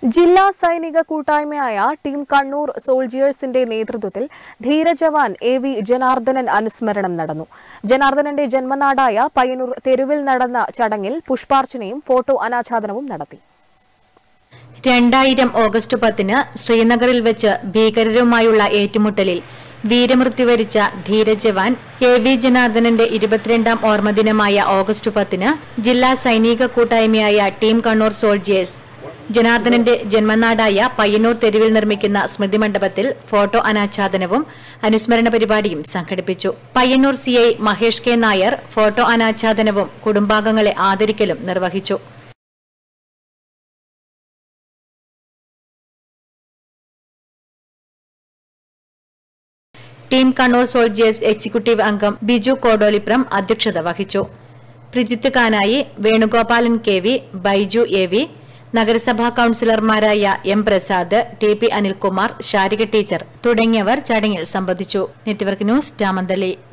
ജില്ലാ സൈനിക കൂട്ടായ്മയായ ടീം കണ്ണൂർ സോൾജിയേഴ്സിന്റെ നേതൃത്വത്തിൽ ധീരജവാൻ എ വി ജനാർദ്ദനൻ അനുസ്മരണം നടന്നു ജനാർദ്ദനന്റെ ജന്മനാടായ പയ്യന്നൂർ തെരുവിൽ നടന്ന ചടങ്ങിൽ പുഷ്പാർച്ചനയും ഫോട്ടോ അനാച്ഛാദനവും നടത്തി രണ്ടായിരം ഓഗസ്റ്റ് പത്തിന് ശ്രീനഗറിൽ വെച്ച് ഭീകരരുമായുള്ള ഏറ്റുമുട്ടലിൽ വീരമൃത്യു വരിച്ച ധീരജവാൻ എ വി ജനാർദ്ദനന്റെ ഇരുപത്തിരണ്ടാം ഓർമ്മദിനമായ ഓഗസ്റ്റ് പത്തിന് ജില്ലാ സൈനിക കൂട്ടായ്മയായ ടീം കണ്ണൂർ സോൾജിയേഴ്സ് ജനാർദ്ദനന്റെ ജന്മനാടായ പയ്യന്നൂർ തെരുവിൽ നിർമ്മിക്കുന്ന സ്മൃതി മണ്ഡപത്തിൽ ഫോട്ടോ അനാച്ഛാദനവും അനുസ്മരണ പരിപാടിയും സംഘടിപ്പിച്ചു Payyannur CI Mahesh K Nair photo അനാച്ഛാദനവും കുടുംബാംഗങ്ങളെ ആദരിക്കലും നിർവഹിച്ചു ടീം കണ്ണൂർ സോൾജിയേഴ്സ് എക്സിക്യൂട്ടീവ് അംഗം ബിജു കോഡോലിപ്രം അധ്യക്ഷത വഹിച്ചു Prijith Kanayi Venugopalan K V Baiju A V നഗരസഭാ കൌൺസിലർമാരായ M Prasad T P Anilkumar Sarika teacher തുടങ്ങിയവർ ചടങ്ങിൽ സംബന്ധിച്ചു നെറ്റ്വർക്ക് ന്യൂസ് രാമന്തളി